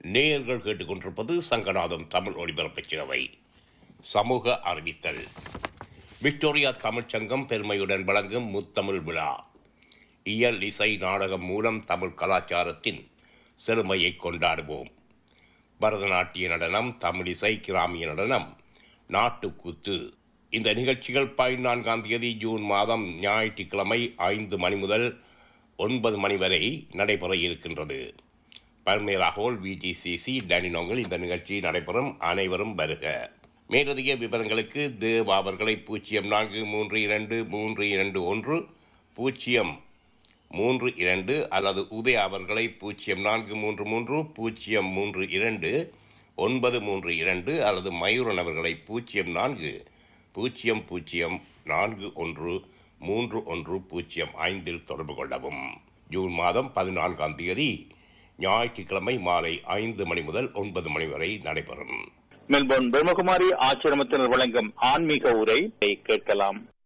நேயர்கள் கேட்டுக்கொண்டிருப்பது சங்கநாதம் தமிழ் ஒளிபரப்பு சேவை சமூக அறிவித்தல் விக்டோரியா தமிழ்ச் சங்கம் பெருமையுடன் வழங்கும் முத்தமிழ் விழா இயல் இசை நாடகம் மூலம் தமிழ் கலாச்சாரத்தின் செழுமையை கொண்டாடுவோம் பரதநாட்டிய நடனம் தமிழிசை கிராமிய நடனம் நாட்டுக்கூத்து இந்த நிகழ்ச்சிகள் பதினான்காம் தேதி ஜூன் மாதம் ஞாயிற்றுக்கிழமை ஐந்து மணி முதல் ஒன்பது மணி வரை நடைபெற இருக்கின்றது பல்மேராகோல் விடிசிசி டனினோங்கில் இந்த நிகழ்ச்சி நடைபெறும் அனைவரும் வருக மேலதிக விவரங்களுக்கு தேவ அவர்களை பூஜ்ஜியம் நான்கு மூன்று இரண்டு மூன்று இரண்டு ஒன்று பூஜ்ஜியம் மூன்று இரண்டு அல்லது உதய அவர்களை பூஜ்ஜியம் நான்கு மூன்று மூன்று பூஜ்ஜியம் மூன்று இரண்டு ஒன்பது மூன்று இரண்டு அல்லது மயூரன் அவர்களை பூஜ்ஜியம் நான்கு பூஜ்ஜியம் பூஜ்ஜியம் நான்கு ஒன்று மூன்று ஒன்று பூஜ்ஜியம் ஐந்தில் தொடர்பு கொள்ளவும் ஜூன் மாதம் பதினான்காம் தேதி ஞாயிற்றுக்கிழமை மாலை ஐந்து மணி முதல் ஒன்பது மணி வரை நடைபெறும் மெல்போர்ன் பிரம்மகுமாரி ஆசிரமத்தினர் வழங்கும் ஆன்மீக உரை கேட்கலாம்